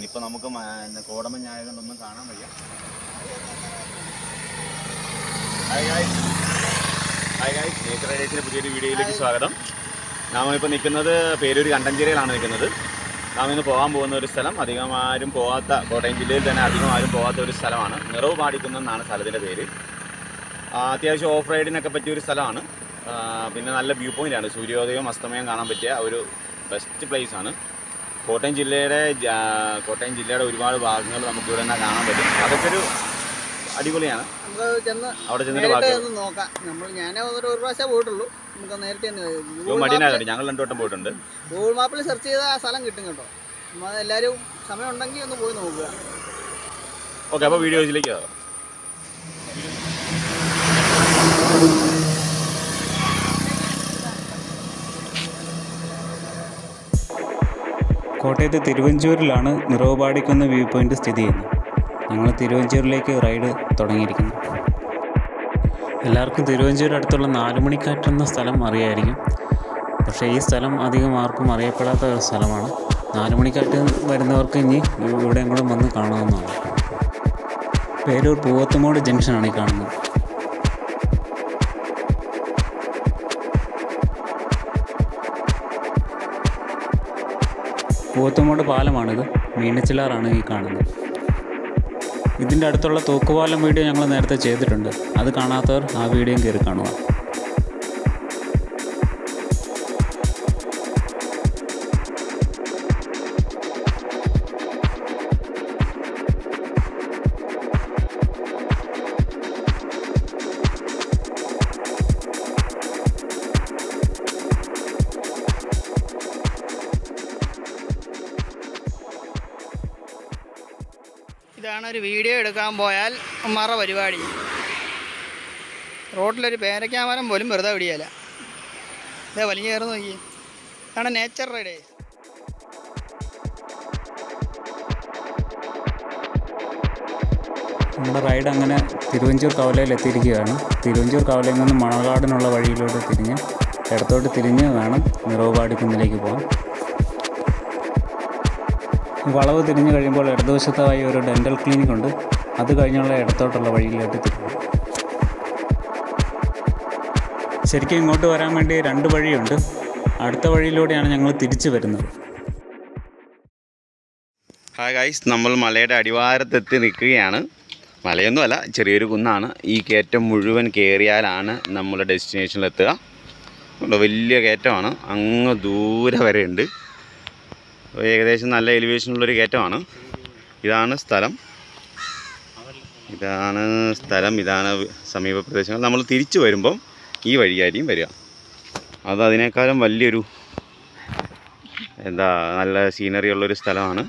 ഇപ്പൊ നമുക്ക് മ- കോടമഞ്ഞായതുകൊണ്ടൊന്നും കാണാൻ വയ്യ hi guys hi guys nature റൈഡേഴ്സിന്റെ പുതിയൊരു വീഡിയോയിലേക്ക് സ്വാഗതം നാം ഇപ്പോൾ നിൽക്കുന്നത് പേരൂര് കണ്ടഞ്ചേരിയിലാണ് നിൽക്കുന്നത് നാം ഇന്ന് പോകാൻ പോകുന്ന ഒരു സ്ഥലം അധികം ആരും പോകാത്ത കോട്ടയം ജില്ലയിൽ തന്നെ അധികം ആരും പോകാത്ത ഒരു സ്ഥലമാണ് നിറവ് പാടിക്കുന്ന എന്നാണ് സ്ഥലത്തിൻ്റെ പേര് ആ, അത്യാവശ്യം ഓഫ് റൈഡിനൊക്കെ പറ്റിയ ഒരു സ്ഥലമാണ് ആ, പിന്നെ നല്ല വ്യൂ പോയിന്റ് ആണ് സൂര്യോദയവും അസ്തമയം കാണാൻ പറ്റിയ ഒരു ബെസ്റ്റ് പ്ലേസ് ആണ് കോട്ടയം ജില്ലയുടെ ജാ- കോട്ടയം ജില്ലയുടെ ഒരുപാട് ഭാഗങ്ങൾ നമുക്ക് ഇവിടെ നിന്ന് കാണാൻ പറ്റും അതൊക്കെ ഒരു അടിപൊളിയാണ് നമുക്ക് ചെന്ന് അവിടെ ചെന്നിട്ട് നേരിട്ട് ബാക്കി ഒന്ന് നോക്കാം നമ്മൾ ഞാൻ ഒരു ഒരു പ്രാവശ്യം പോയിട്ടുള്ളൂ നമുക്ക് നേരിട്ട് തന്നെ ഇപ്പൊ മടിയനാകട്ടെ ഞങ്ങൾ രണ്ടു വട്ടം പോയിട്ടുണ്ട് ഗൂഗിൾ മാപ്പിൽ സെർച്ച് ചെയ്താൽ ആ സ്ഥലം കിട്ടും കേട്ടോ നമ്മൾ എല്ലാവരും സമയം ഉണ്ടെങ്കിൽ ഒന്ന് പോയി നോക്കുക ഓക്കെ അപ്പോൾ വീഡിയോസിലേക്ക് കയറാം കോട്ടയത്ത് തിരുവഞ്ചൂരിലാണ് നിറവുപാടിക്കുന്ന വ്യൂ പോയിന്റ് സ്ഥിതി ചെയ്യുന്നത് ഞങ്ങൾ തിരുവഞ്ചൂരിലേക്ക് റൈഡ് തുടങ്ങിയിരിക്കുന്നു എല്ലാവർക്കും തിരുവഞ്ചൂർ അടുത്തുള്ള നാലുമണിക്കാറ്റ് സ്ഥലം അറിയായിരിക്കും പക്ഷേ ഈ സ്ഥലം അധികം ആർക്കും അറിയപ്പെടാത്ത ഒരു സ്ഥലമാണ് നാലുമണിക്കാറ്റ് വരുന്നവർക്ക് ഇനി ഇവിടെയും കൂടെ വന്ന് കാണാവുന്നതാണ് പേരൂർ പൂവത്തുമോട് ജംഗ്ഷനാണ് ഈ കാണുന്നത് പൂവത്തുമോട് പാലമാണിത് മീനച്ചിലാറാണ് ഈ കാണുന്നത് ഇതിൻ്റെ അടുത്തുള്ള തൂക്കുപാലം വീഡിയോ ഞങ്ങൾ നേരത്തെ ചെയ്തിട്ടുണ്ട് അത് കാണാത്തവർ ആ വീഡിയോയും കയറി കാണുക ഇതാണ് ഒരു വീഡിയോ എടുക്കാൻ പോയാൽ മറ പരിപാടി റോഡിലൊരു പേരയ്ക്കാമരം പോലും വെറുതെ പിടിയല്ല ഇതേ വലിഞ്ഞു കയറി നോക്കി ഇതാണ് നേച്ചർ റൈഡേ നമ്മുടെ റൈഡ് അങ്ങനെ തിരുവഞ്ചൂർ കവലയിൽ എത്തിയിരിക്കുകയാണ് തിരുവഞ്ചൂർ കവലയിൽ നിന്ന് മണർകാടിനുള്ള വഴിയിലൂടെ തിരിഞ്ഞ് ഇടത്തോട്ട് തിരിഞ്ഞ് വേണം നിറവുപാടി കുന്നിലേക്ക് പോകാൻ ഈ വളവ് തിരിഞ്ഞ് കഴിയുമ്പോൾ ഇടതുവശത്തായി ഒരു ഡെൻ്റൽ ക്ലിനിക് ഉണ്ട് അത് കഴിഞ്ഞുള്ള ഇടത്തോട്ടുള്ള വഴിയിലോട്ട് തിരിഞ്ഞു ശരിക്കും ഇങ്ങോട്ട് വരാൻ വേണ്ടി രണ്ട് വഴിയുണ്ട് അടുത്ത വഴിയിലൂടെയാണ് ഞങ്ങൾ തിരിച്ചു വരുന്നത് ഹായ് ഗൈസ് നമ്മൾ മലയുടെ അടിവാരത്തെത്തി നിൽക്കുകയാണ് മലയൊന്നുമല്ല ചെറിയൊരു കുന്നാണ് ഈ കയറ്റം മുഴുവൻ കയറിയാലാണ് നമ്മുടെ ഡെസ്റ്റിനേഷനിലെത്തുക കണ്ടോ, വലിയ കയറ്റമാണ് അങ്ങ് ദൂരെ വരെ ഉണ്ട് അപ്പോൾ ഏകദേശം നല്ല എലിവേഷനുള്ളൊരു കയറ്റമാണ് ഇതാണ് സ്ഥലം ഇതാണ് സ്ഥലം ഇതാണ് സമീപ പ്രദേശങ്ങൾ നമ്മൾ തിരിച്ചു വരുമ്പം ഈ വഴിയായിരിക്കും വരിക അത് അതിനേക്കാളും വലിയൊരു എന്താ നല്ല സീനറി ഉള്ളൊരു സ്ഥലമാണ്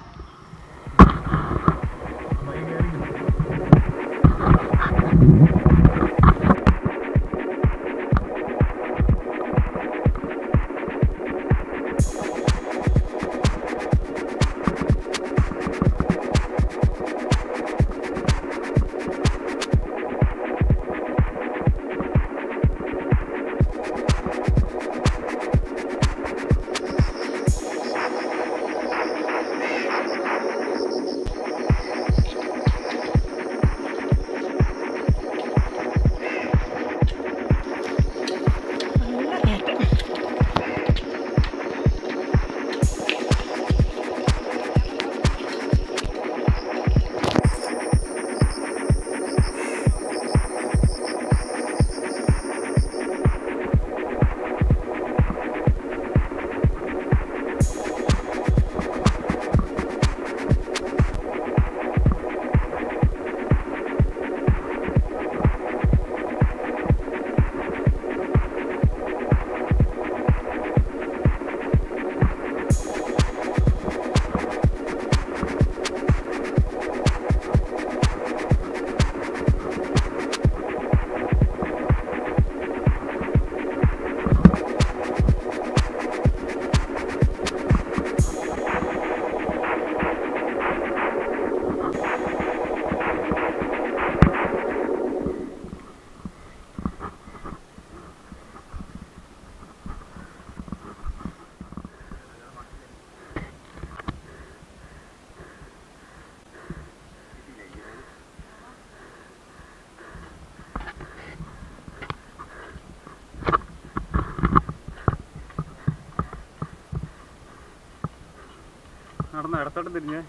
നടന്ന് ഇടത്തോട്ട് തിരിഞ്ഞ്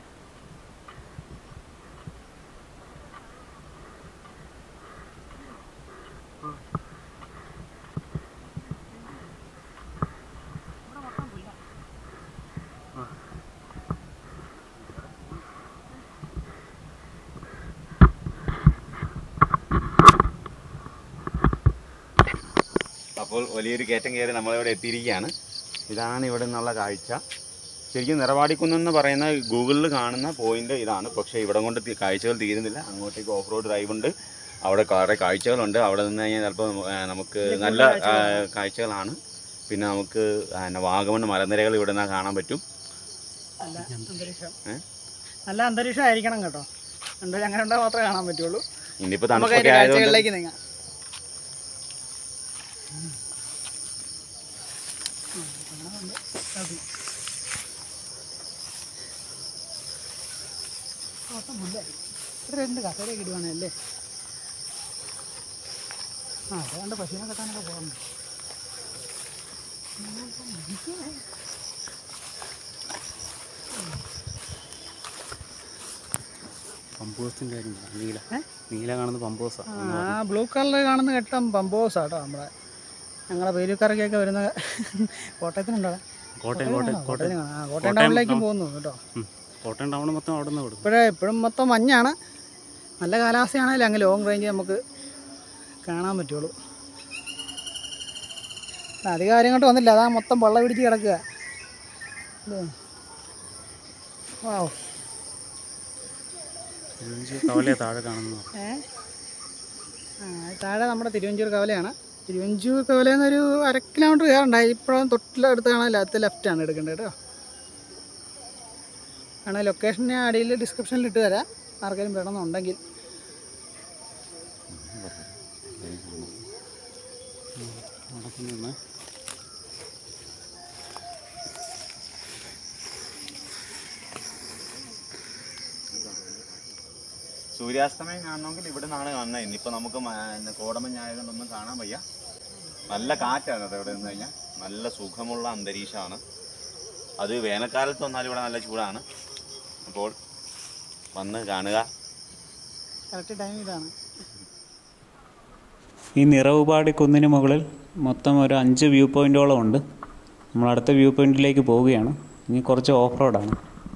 അപ്പോൾ വലിയൊരു കയറ്റം കയറി നമ്മളിവിടെ എത്തിയിരിക്കുകയാണ് ഇതാണ് ഇവിടെ നിന്നുള്ള കാഴ്ച ശരിക്കും നിറവാടിക്കുന്നെന്ന് പറയുന്ന ഗൂഗിളിൽ കാണുന്ന പോയിന്റ് ഇതാണ് പക്ഷേ ഇവിടെ കൊണ്ട് തി- കാഴ്ചകൾ തീരുന്നില്ല അങ്ങോട്ടേക്ക് ഓഫ് റോഡ് ഡ്രൈവ് ഉണ്ട് അവിടെ കുറേ കാഴ്ചകളുണ്ട് അവിടെ നിന്ന് കഴിഞ്ഞാൽ ചിലപ്പോൾ നമുക്ക് നല്ല ആ, കാഴ്ചകളാണ് പിന്നെ നമുക്ക് ആ, പിന്നെ വാഗമൺ മലനിരകൾ ഇവിടെ നിന്ന് കാണാൻ പറ്റും നല്ല അന്തരീക്ഷം ഏ? നല്ല അന്തരീക്ഷം ആയിരിക്കണം കേട്ടോ എന്തായാലും അങ്ങനെ ഉണ്ടാൽ മാത്രമേ കാണാൻ പറ്റുള്ളൂ ഇനിയിപ്പോൾ നമുക്ക് തണുപ്പൊക്കെ അതിന്റെ ആയതുകൊണ്ട് കാഴ്ചകളിലേക്ക് നീങ്ങാം രണ്ട് കസേരയൊക്കെ ഇടുവാണല്ലേ ആ അതുകൊണ്ട് പശുവിനെ കെട്ടാനൊക്കെ പോകുന്നു പമ്പോസിൻ്റെ കാര്യം പറ. നീല ഏ? നീല കാണുന്ന പമ്പോസാ ആ ബ്ലൂ കളറിൽ കാണുന്ന കെട്ടം പമ്പോസാ കേട്ടോ നമ്മുടെ ഞങ്ങളെ പേരുക്കാരൊക്കെ വരുന്ന കോട്ടയത്തിനുണ്ടോ കോട്ടയം കോട്ടയം കോട്ടയം കോട്ടയം ആ കോട്ടയം ടൗണിലേക്കും പോകുന്നു കേട്ടോ ഉം. കോട്ടയം ടൗൺ മൊത്തം അവിടെ നിന്ന് കൊടുക്കും ഇപ്പോഴേ ഇപ്പോഴും മൊത്തം മഞ്ഞാണ് നല്ല കാലാവസ്ഥയാണെങ്കിലും അങ്ങ് ലോങ് റേഞ്ച് നമുക്ക് കാണാൻ പറ്റുള്ളൂ അധികം ആരും ഇങ്ങോട്ട് വന്നില്ല അതാ മൊത്തം വെള്ളം പിടിച്ച് കിടക്കുക വാവ് കവലയെ താഴെ കാണുന്നു ഏ ആ താഴെ നമ്മുടെ തിരുവഞ്ചൂർ കവലയാണ് തിരുവഞ്ചൂർ കവലയിൽ നിന്നൊരു അര കിലോമീറ്റർ കയറുണ്ടായി ഇപ്പോഴും തൊട്ടിലടുത്ത് കാണാൻ അടുത്ത് ലെഫ്റ്റാണ് എടുക്കേണ്ടത് കേട്ടോ ആണ് ലൊക്കേഷൻ ഞാൻ അടിയിൽ ഡിസ്ക്രിപ്ഷനിൽ ഇട്ട് തരാം ആർക്കെങ്കിലും വേണമെന്നുണ്ടെങ്കിൽ അവിടെ നിന്ന് സൂര്യാസ്തമയം കാണണമെങ്കിൽ ഇവിടെ നിന്നാണ് കാണുന്നത് ഇനിയിപ്പോൾ നമുക്ക് മ- പിന്നെ കോടമഞ്ഞായതുകൊണ്ടൊന്നും കാണാൻ വയ്യ നല്ല കാറ്റാണ് അത് ഇവിടെ നിന്ന് കഴിഞ്ഞാൽ നല്ല സുഖമുള്ള അന്തരീക്ഷമാണ് അത് വേനൽക്കാലത്ത് വന്നാൽ ഇവിടെ നല്ല ചൂടാണ് അപ്പോൾ വന്ന് കാണുക കറക്റ്റ് ടൈം ഇതാണ് ഈ നിറവുപാടി കുന്നിന് മുകളിൽ മൊത്തം ഒരു അഞ്ച് വ്യൂ പോയിൻറ്റോളം ഉണ്ട് നമ്മൾ അടുത്ത വ്യൂ പോയിന്റിലേക്ക് പോവുകയാണ് ഇനി കുറച്ച് ഓഫ് റോഡാണ്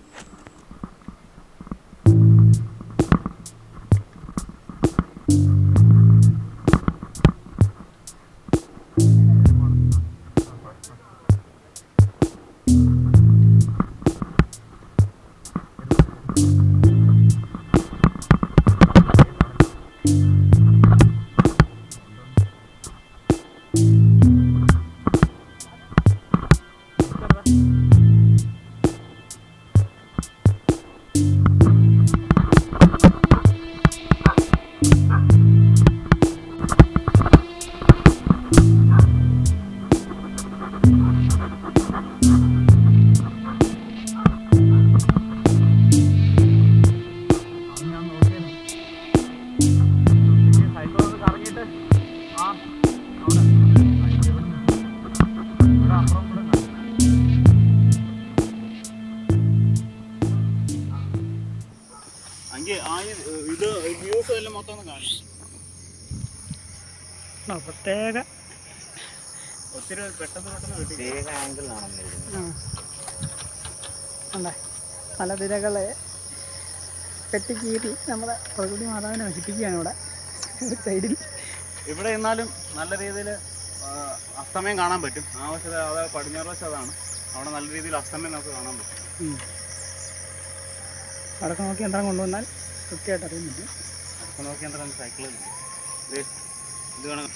ഇത് വ്യൂസ് എല്ലാം മൊത്തം കാണിക്കും ആ, പ്രത്യേക ഒത്തിരി പെട്ടെന്ന് പെട്ടെന്ന് പ്രത്യേക ആംഗിളിലാണ് ആ ഉണ്ടേ പല തിരകളെ കെട്ടിക്കീറി നമ്മുടെ പ്രകൃതി മാതാവിനെ നശിപ്പിക്കുകയാണ് ഇവിടെ ഒരു സൈഡിൽ ഇവിടെ എന്നാലും നല്ല രീതിയിൽ അസ്തമയം കാണാൻ പറ്റും ആ വശത്ത് അതായത് പടിഞ്ഞാറ് വശം അതാണ് അവിടെ നല്ല രീതിയിൽ അസ്തമയം നമുക്ക് കാണാൻ പറ്റും ഉം. അവിടെയൊക്കെ നോക്കി യന്ത്രം കൊണ്ടുവന്നാൽ കൃത്യമായിട്ട് അറിയാൻ പറ്റും അപ്പോൾ നോക്കി എന്താ സൈക്കിൾ ഇത് ഇത് വേണം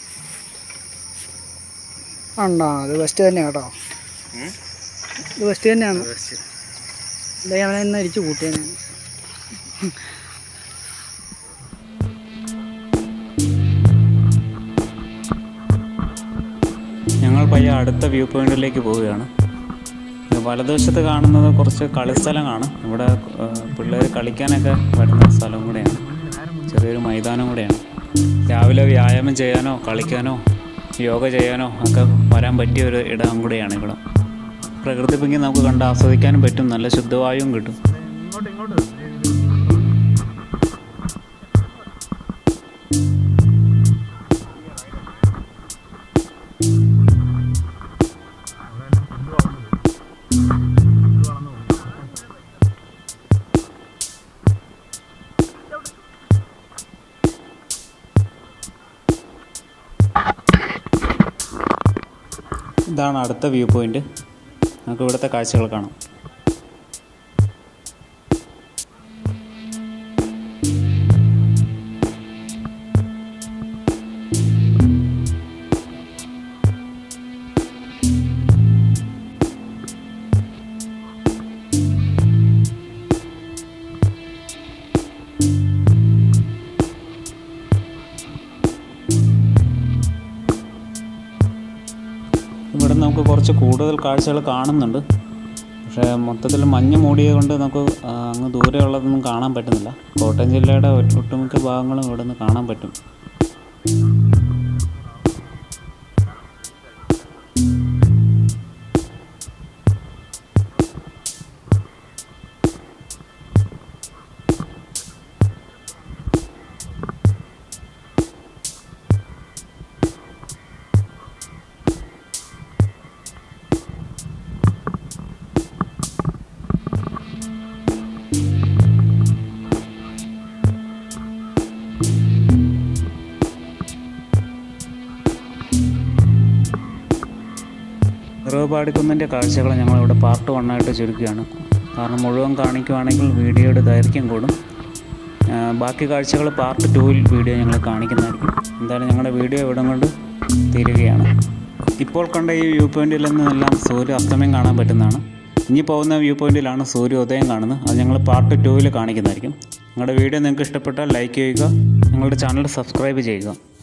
ഉണ്ടോ അത് വെസ്റ്റ് തന്നെ കേട്ടോ ഉം? ഇത് വെസ്റ്റ് തന്നെയാണ് അല്ലെങ്കിൽ അവനെ ഇന്ന് അരിച്ചു കൂട്ടിയാണ് ഞങ്ങൾ പയ്യെ അടുത്ത വ്യൂ പോയിന്റിലേക്ക് പോവുകയാണ് ഇത് വലതുവശത്ത് കാണുന്നത് കുറച്ച് കളിസ്ഥലമാണ് ഇവിടെ പിള്ളേർ കളിക്കാനൊക്കെ വരുന്ന സ്ഥലം കൂടെയാണ് ചെറിയൊരു മൈതാനം കൂടെയാണ് രാവിലെ വ്യായാമം ചെയ്യാനോ കളിക്കാനോ യോഗ ചെയ്യാനോ ഒക്കെ വരാൻ പറ്റിയ ഒരു ഇടം കൂടെയാണ് ഇവിടെ പ്രകൃതി ഭംഗി നമുക്ക് കണ്ട് ആസ്വദിക്കാനും പറ്റും നല്ല ശുദ്ധവായുവും കിട്ടും ഇങ്ങോട്ട് ഇങ്ങോട്ട് ഇതാണ് അടുത്ത വ്യൂ പോയിന്റ് നമുക്ക് ഇവിടുത്തെ കാഴ്ചകൾ കാണാം ഇവിടെ നമുക്ക് കുറച്ച് കൂടുതൽ കാഴ്ചകൾ കാണുന്നുണ്ട് പക്ഷേ മൊത്തത്തിൽ മഞ്ഞ് മൂടിയത് കൊണ്ട് നമുക്ക് ആ, അങ്ങ് ദൂരെയുള്ളതൊന്നും കാണാൻ പറ്റുന്നില്ല കോട്ടയം ജില്ലയുടെ ഒട്ട് ഒട്ടുമിക്ക ഭാഗങ്ങളും ഇവിടെ നിന്ന് കാണാൻ പറ്റും നിറവുപാടിക്കുന്നിൻ്റെ കാഴ്ചകൾ ഞങ്ങളിവിടെ പാർട്ട് വണ്ണായിട്ട് ചുരുക്കുകയാണ് കാരണം മുഴുവൻ കാണിക്കുവാണെങ്കിൽ വീഡിയോയുടെ ദൈർഘ്യം കൂടും ആ, ബാക്കി കാഴ്ചകൾ പാർട്ട് ടൂവിൽ വീഡിയോ ഞങ്ങൾ കാണിക്കുന്നതായിരിക്കും എന്തായാലും ഞങ്ങളുടെ വീഡിയോ ഇവിടം കൊണ്ട് തീരുകയാണ് ഇപ്പോൾ കണ്ട ഈ വ്യൂ പോയിന്റിൽ നിന്നെല്ലാം സൂര്യ അസ്തമയം കാണാൻ പറ്റുന്നതാണ് ഇനി പോകുന്ന വ്യൂ പോയിന്റിലാണ് സൂര്യോദയം കാണുന്നത് അത് ഞങ്ങൾ പാർട്ട് ടൂവിൽ കാണിക്കുന്നതായിരിക്കും ഞങ്ങളുടെ വീഡിയോ നിങ്ങൾക്ക് ഇഷ്ടപ്പെട്ടാൽ ലൈക്ക് ചെയ്യുക ഞങ്ങളുടെ ചാനൽ സബ്സ്ക്രൈബ് ചെയ്യുക